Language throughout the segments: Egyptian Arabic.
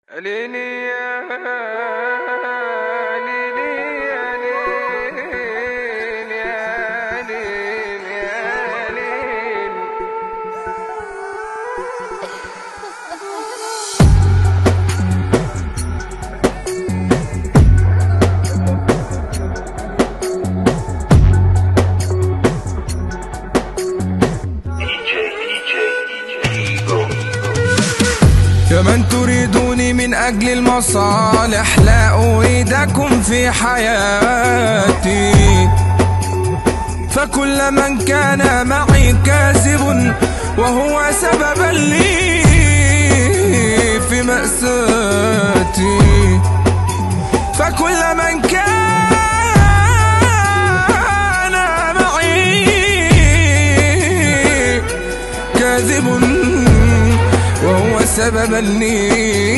ليلي يا ليلي يا ليل يا ليل يا ليل DJ, DJ, DJ, Ego. يا من تريدوني من أجل المصالح لا أريدكم في حياتي فكل من كان معي كاذب وهو سببا لي في مأساتي فكل من كان معي كاذب وهو سببا لي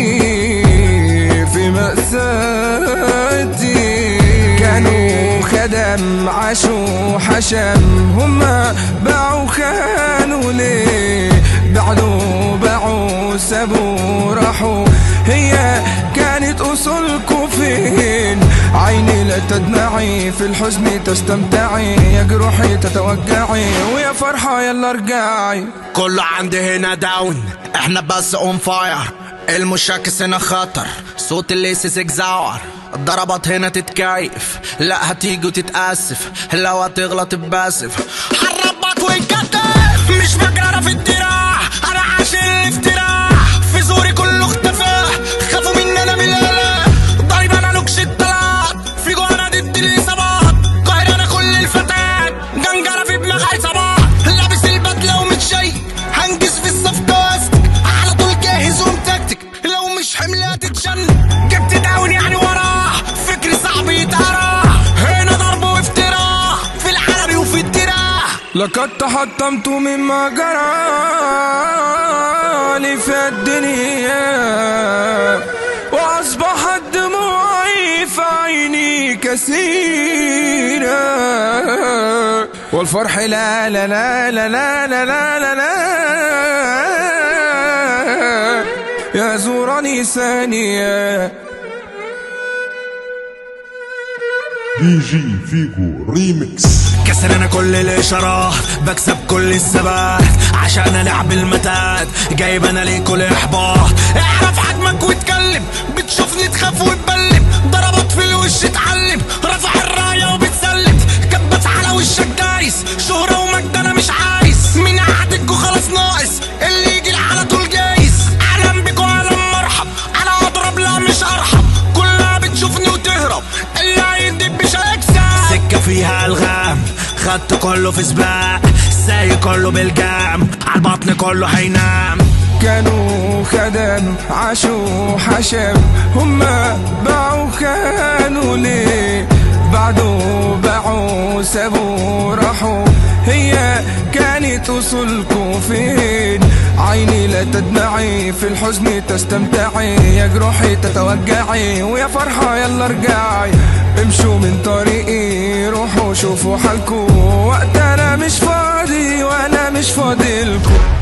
في مأساتي كانوا خدم عاشوا حشم هما باعوا خانوا ليه بعدوا باعوا سابوا راحوا هي كانت أصولكم فين عيني لا تدمعي في الحزن تستمتعي يا جروحي تتوجعي ويا فرحة يلا ارجعي كله عندي هنا داون احنا بس اون فاير المشاكس هنا خطر صوت اللي سيسك زعر الضربات هنا تتكيف لا هتيجي وتتأسف لو هتغلط باسف حربك ويتكتف مش بجرة في الدراع انا عاشق الافتراء في زوري كله اختفى خافوا مني انا بالله ضريب انا لوكش الطلعات في جوانا ضد الاصابات قاهر انا كل الفتات جنجرة في دماغ عصابات لابس البدلة ومتشيك هنجز في الصف كاست على طول جاهز ومتكتك لو مش حمل هتتشن جبت داون يعني وراه فكري صعب يتقرا هنا ضرب وافتراء في العربي وفي الدراع لقد تحطمت مما جرى لي في الدنيا وأصبحت دموعي في عيني كثيرة والفرح لا لا لا لا لا لا لا لا, لا يزورني ثانية دي جي فيجو ريميكس كسر انا كل الاشارات بكسب كل الثبات عشان العب المتات جايب انا ليه كل احباط اعرف حجمك واتكلم بتشوفني تخاف وتبلم ضربات في الوش اتعلم رفع الرايه وبتسلم كبت على وشك دايس شهرة ومجد انا مش عايز من قعدك وخلاص ناقص اللي يجي على طول جايز اهلا بكم اهلا مرحب انا اضرب لا مش ارحب كلها بتشوفني وتهرب اللي هيدب مش هيكسب سكة فيها الغام خدت كله في سباق سايق كله بالجام عالبطن كله هينام كانوا خدم عاشوا حشم هما باعوا كانوا ليه بعدوا باعوا سابوا راحوا هي كانت أصولكم فين عيني لا تدمعي في الحزن تستمتعي يا جروحي تتوجعي ويا فرحة يلا ارجعي امشوا من طريقي روحوا شوفوا حالكم وقت انا مش فاضي وانا مش فاضلكم